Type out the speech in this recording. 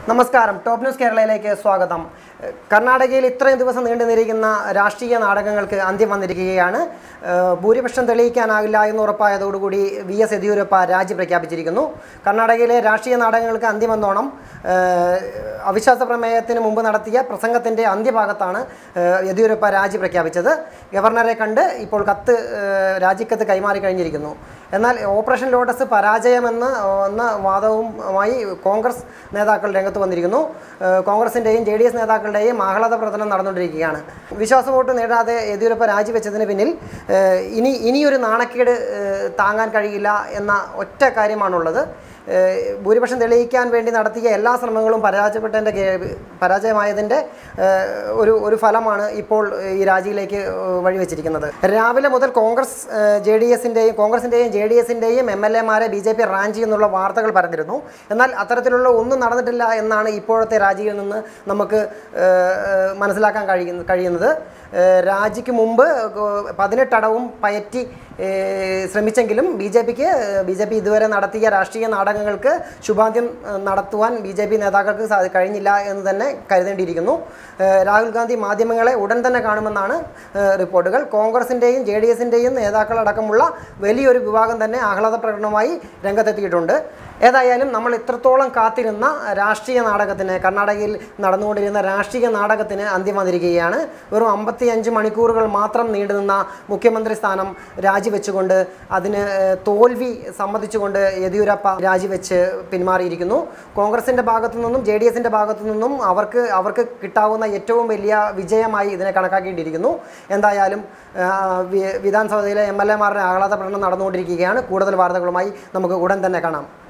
നമസ്കാരം top news കേരളയിലേക്ക് സ്വാഗതം കർണാടകയിൽ ഇത്രയും ദിവസം നീണ്ടു നിന്നിരിക്കുന്ന രാഷ്ട്രീയ നാടകങ്ങൾക്ക് അന്ത്യം വന്നിരിക്കുകയാണ് ഏഹ് ഭൂരിപക്ഷം തെളിയിക്കാനാകില്ല എന്ന് ഉറപ്പായതോടുകൂടി വി എസ് യെദ്യൂരപ്പ രാജി പ്രഖ്യാപിച്ചിരിക്കുന്നു കർണാടകയിലെ രാഷ്ട്രീയ നാടകങ്ങൾക്ക് അന്ത്യമെന്നോണം ഏഹ് അവിശ്വാസ പ്രമേയത്തിന് മുമ്പ് നടത്തിയ പ്രസംഗത്തിൻ്റെ അന്ത്യഭാഗത്താണ് ഏഹ് യെദ്യൂരപ്പ രാജി പ്രഖ്യാപിച്ചത് ഗവർണറെ കണ്ട് ഇപ്പോൾ കത്ത് ഏഹ് രാജിക്കത്ത് കൈമാറി കഴിഞ്ഞിരിക്കുന്നു എന്നാൽ ഓപ്പറേഷൻ ലോട്ടസ് പരാജയമെന്ന് എന്ന വാദവുമായി കോൺഗ്രസ് നേതാക്കൾ രംഗത്ത് വന്നിരിക്കുന്നു ഏഹ് കോൺഗ്രസിൻ്റെയും ജെ ഡി എസ് നേതാക്കളുടെയും ആഹ്ലാദ പ്രകടനം നടന്നുകൊണ്ടിരിക്കുകയാണ് വിശ്വാസ വോട്ട് നേടാതെ യെദ്യൂരപ്പ രാജിവെച്ചതിന് പിന്നിൽ ഏഹ് ഇനി ഇനിയൊരു നാണക്കേട് ഏഹ് താങ്ങാൻ കഴിയില്ല എന്ന ഒറ്റ കാര്യമാണുള്ളത് ഏഹ് ഭൂരിപക്ഷം തെളിയിക്കാൻ വേണ്ടി നടത്തിയ എല്ലാ ശ്രമങ്ങളും പരാജയപ്പെട്ടതിൻ്റെ കേ- പരാജയമായതിൻ്റെ ഏഹ് ഒരു ഒരു ഫലമാണ് ഇപ്പോൾ ഈ രാജിയിലേക്ക് ഏഹ് വഴിവെച്ചിരിക്കുന്നത് രാവിലെ മുതൽ കോൺഗ്രസ് ജെ ഡി എസിൻ്റെയും കോൺഗ്രസിൻ്റെയും ജെ ഡി എസിൻ്റെയും എം എൽ എമാരെ ബി ജെ പി റാഞ്ചി എന്നുള്ള വാർത്തകൾ പരന്നിരുന്നു എന്നാൽ അത്തരത്തിലുള്ള ഒന്നും നടന്നിട്ടില്ല എന്നാണ് ഇപ്പോഴത്തെ രാജിയിൽ നിന്ന് നമുക്ക് ഏഹ് മനസ്സിലാക്കാൻ കഴിയുന്ന കഴിയുന്നത് ഏഹ് രാജിക്ക് മുമ്പ് പതിനെട്ടടവും പയറ്റി ഏഹ് ശ്രമിച്ചെങ്കിലും ബി ജെ പിക്ക് ബി ജെ പി ഇതുവരെ നടത്തിയ രാഷ്ട്രീയ നാടകങ്ങൾക്ക് ശുഭാന്ത്യം ഏഹ് നടത്തുവാൻ ബി ജെ പി നേതാക്കൾക്ക് സാധി കഴിഞ്ഞില്ല എന്ന് തന്നെ കരുതേണ്ടിയിരിക്കുന്നു ഏഹ് രാഹുൽ ഗാന്ധി മാധ്യമങ്ങളെ ഉടൻ തന്നെ കാണുമെന്നാണ് ഏഹ് റിപ്പോർട്ടുകൾ കോൺഗ്രസിൻ്റെയും ജെ ഡി എസിൻ്റെയും നേതാക്കളടക്കമുള്ള വലിയൊരു വിഭാഗം തന്നെ ആഹ്ലാദ പ്രകടനവുമായി രംഗത്തെത്തിയിട്ടുണ്ട് ഏതായാലും നമ്മൾ ഇത്രത്തോളം കാത്തിരുന്ന രാഷ്ട്രീയ നാടകത്തിന് കർണാടകയിൽ നടന്നുകൊണ്ടിരുന്ന രാഷ്ട്രീയ നാടകത്തിന് അന്ത്യം വന്നിരിക്കുകയാണ് വെറും അമ്പത്തി അഞ്ച് മണിക്കൂറുകൾ മാത്രം നീണ്ടുനിന്ന മുഖ്യമന്ത്രി സ്ഥാനം രാജിവെച്ചുകൊണ്ട് അതിന് ഏഹ്, തോൽവി സമ്മതിച്ചുകൊണ്ട് യെദ്യൂരപ്പ രാജിവെച്ച് പിന്മാറിയിരിക്കുന്നു കോൺഗ്രസിൻ്റെ ഭാഗത്തു നിന്നും ജെ ഡി എസിൻ്റെ ഭാഗത്തു നിന്നും അവർക്ക് അവർക്ക് കിട്ടാവുന്ന ഏറ്റവും വലിയ വിജയമായി ഇതിനെ കണക്കാക്കേണ്ടിയിരിക്കുന്നു എന്തായാലും ആഹ്, വി- വിധാനസഭയിലെ എം എൽ എമാരുടെ ആഹ്ലാദ പ്രകടനം നടന്നുകൊണ്ടിരിക്കുകയാണ് കൂടുതൽ വാർത്തകളുമായി നമുക്ക് ഉടൻ തന്നെ കാണാം